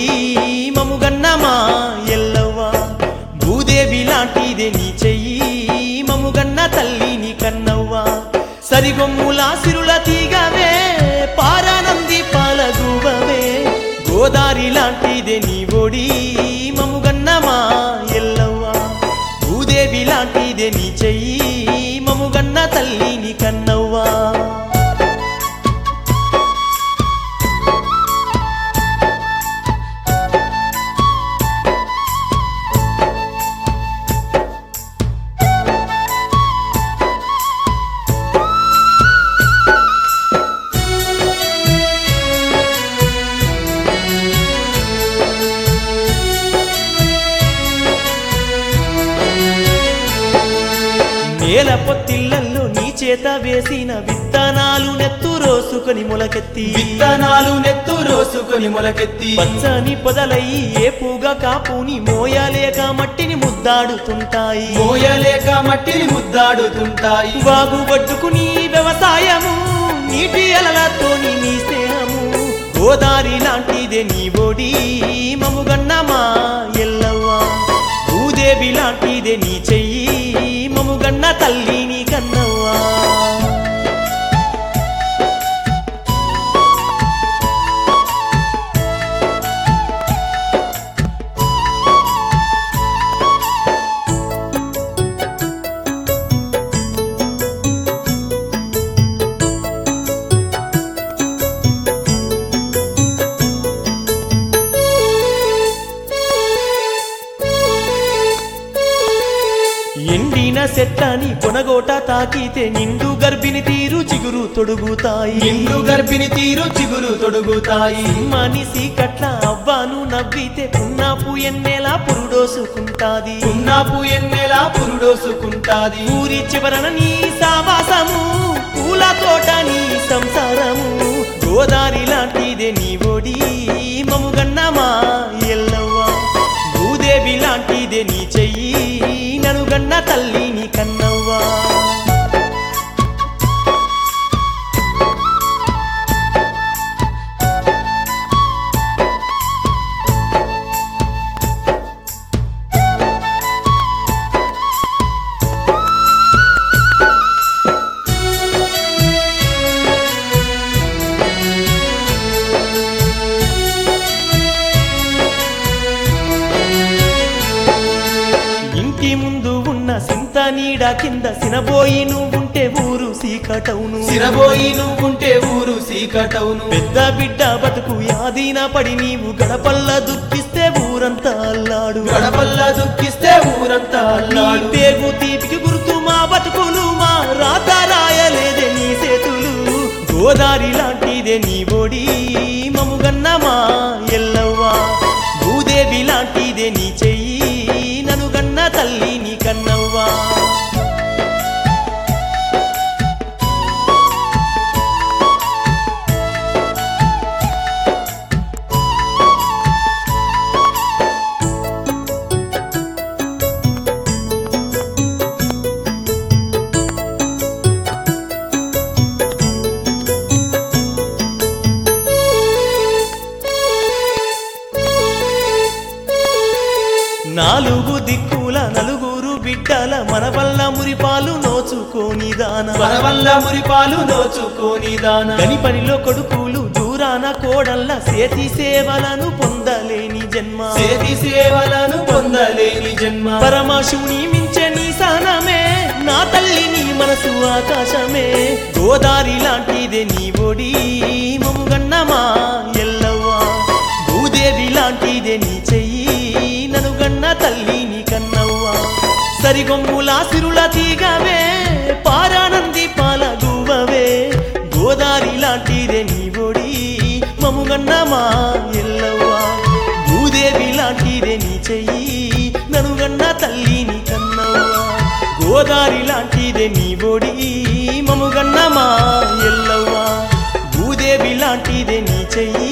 మముగన్న మా ఎల్లవ్వ భూదేవి లాంటిదే నీ చెయ్యి మముగన్న తల్లి నీ కన్నవ్వ సరిగొమ్ముల సిరుల తీగవే పారానంది పాలగువవే గోదారి లాంటిదే నీ ఒడి మముగన్న మా ఎల్లవ్వ భూదేవి లాంటిదే నీ చెయ్యి మముగన్న తల్లి నీ కన్నవ్వా నేల పొత్తిళ్లల్లో నీ చేత వేసిన విత్తనాలు నెత్తు రోసుకొని మొలకెత్తి విత్తనాలు నెత్తు రోసుకొని మొలకెత్తి పచ్చని పొదలయ్యి ఏపుగా కాపుని మోయలేక మట్టిని ముద్దాడుతుంటాయి మోయలేక మట్టిని ముద్దాడుతుంటాయి బాగు పట్టుకుని వ్యవసాయము నీటి అలలతోని నీ స్నేహము గోదారి లాంటిదే నీ ఒడి మముగన్న మా ఎల్లవ్వ భూదేవి లాంటిదే నీ చెయ్యి మముగన్న తల్లి నీ కన్నవ్వా ఎండిన సెట్టని కొనగోట తాకితే నిండు గర్భిణి తీరు చిగురు తొడుగుతాయి నిండు గర్భిణి తీరు చిగురు తొడుగుతాయి మనిషి కట్ల అవ్వను నవ్వితే పున్నాపు ఎన్నెలా పురుడోసుకుంటాది పున్నాపు ఎన్నెలా పురుడోసుకుంటాది ఊరి చివరన నీ సావాసము పూల తోట నీ సంసారము గోదారి లాంటిదే నీ ఒడి మముగన్న మా ఎల్లవ్వ భూదేవి లాంటిదే నీ చెయ్యి ననుగన్న తల్లి నీ కన్నవ్వా ఇంటి ముందు ఉన్న సింత నీడ కింద సినబోయి నువ్వుంటే ఊరు సీకటవును సిరబోయి నువ్వుంటే ఊరు సీకటవును పెద్ద బిడ్డ బతుకు యాదీన పడి నీవు గడపల్ల దుఃఖిస్తే ఊరంతా అల్లాడు గడపల్ల దుఃఖిస్తే ఊరంతా నీ అల్లాడు పేగు తీపికి గుర్తు మా బతుకులు మా రాత రాయలేదే నీ చేతులు గోదారి లాంటిదే నీ ఒడి మముగన్న మా ఎల్లవ్వ భూదేవి లాంటిదే నీ చెయ్యి నను గన్న తల్లి నీ కన్నవ్వా నాలుగు దిక్కుల నలుగురు బిడ్డల మన వల్ల మురిపాలు నోచుకోని దాన మన వల్ల మురిపాలు నోచుకోని దాన గని పనిలో కొడుకులు దూరాన కోడల్ల సేతి సేవలను పొందలేని జన్మ చేతి సేవలను పొందలేని జన్మ పరమశివుని మించే నీ సహనమే నా తల్లి నీ మనసు ఆకాశమే గోదారి లాంటిదే నీ ఒడి మముగన్న మా ఎల్లవ్వ భూదేవి లాంటిదే నీ చెయ్యి నను గన్న తల్లి నీ కన్నవ్వ సరిగొమ్ముల సిరుల తీగవే పారానంది పాలగువవే గోదారి లాంటిదే నీ ఒడి మముగన్న మా ఎల్లవ్వ భూదేవి లాంటిదే నీ చెయ్యి ననుగన్న తల్లి నీ కన్నవ్వ గోదారి లాంటిదే నీ ఒడి మముగన్న మా ఎల్లవ్వ భూదేవి లాంటిదే నీ చెయ్యి